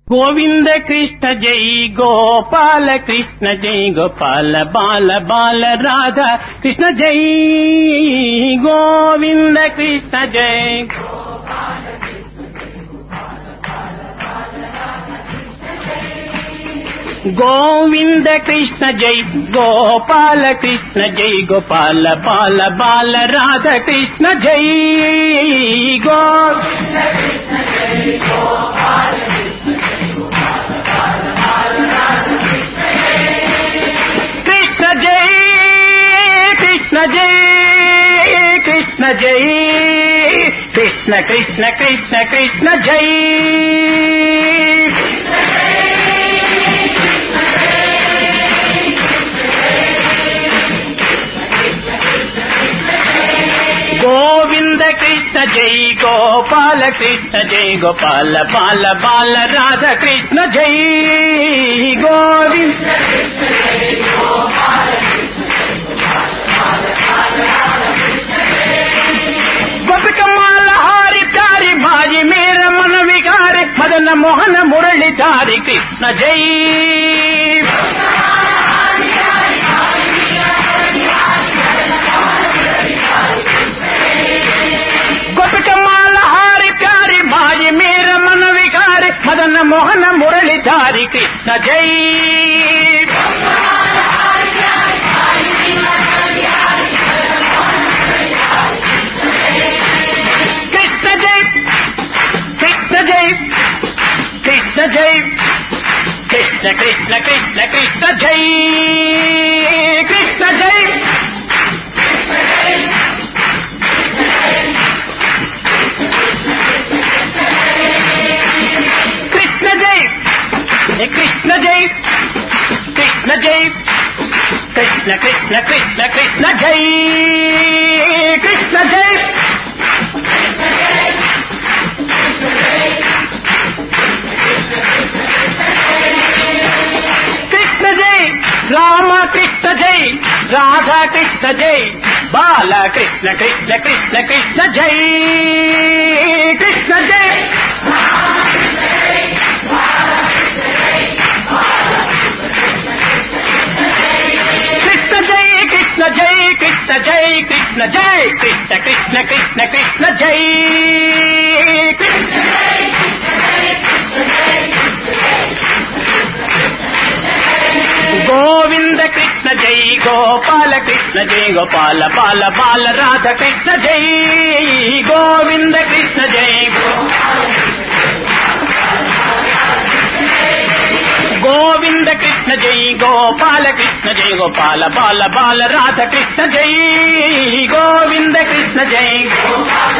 గోవింద కృష్ణ జై గోపాల కృష్ణ జై గోపాల బాల బాల రాధ కృష్ణ జై గోవింద కృష్ణ జై గోవింద కృష్ణ జై గోపాల కృష్ణ జై గోపాల బాల బాల రాధ కృష్ణ జై గో కృష్ణ జై కృష్ణ జై కృష్ణ జై కృష్ణ కృష్ణ కృష్ణ కృష్ణ జై గోవింద కృష్ణ జై గోపాల కృష్ణ జై గోపాల బాల బాల రాధ కృష్ణ జై గోవింద గోపికమాల హారి ప్యారి భాజి మేర మన వికారి మదన మోహన మురళి చారి కృష్ణ జై గోపికమాల హారి ప్యారి భాజి మేర మన వికారి మదన మోహన మురళి చారి కృష్ణ జై కృష్ణ జై కృష్ణ జై కృష్ణ జై కృష్ణ కృష్ణ కృష్ణ కృష్ణ జై కృష్ణ జై కృష్ణ జై కృష్ణ జై కృష్ణ జై కృష్ణ కృష్ణ కృష్ణ కృష్ణ జై కృష్ణ జై కృష్ణ జై రామ కృష్ణ జై రాధా కృష్ణ జై బాల కృష్ణ కృష్ణ కృష్ణ కృష్ణ జై కృష్ణ జై కృష్ణ జై కృష్ణ జై కృష్ణ జై కృష్ణ జై కృష్ణ కృష్ణ కృష్ణ కృష్ణ జై కృష్ణ గోవింద కృష్ణ జై గోపాల కృష్ణ జై గోపాల బాల బాల రాధ కృష్ణ జై గోవింద కృష్ణ జై గోవింద కృష్ణ జై గోపాల కృష్ణ జై గోపాల బాల బాల రాధ కృష్ణ జై గోవింద కృష్ణ జై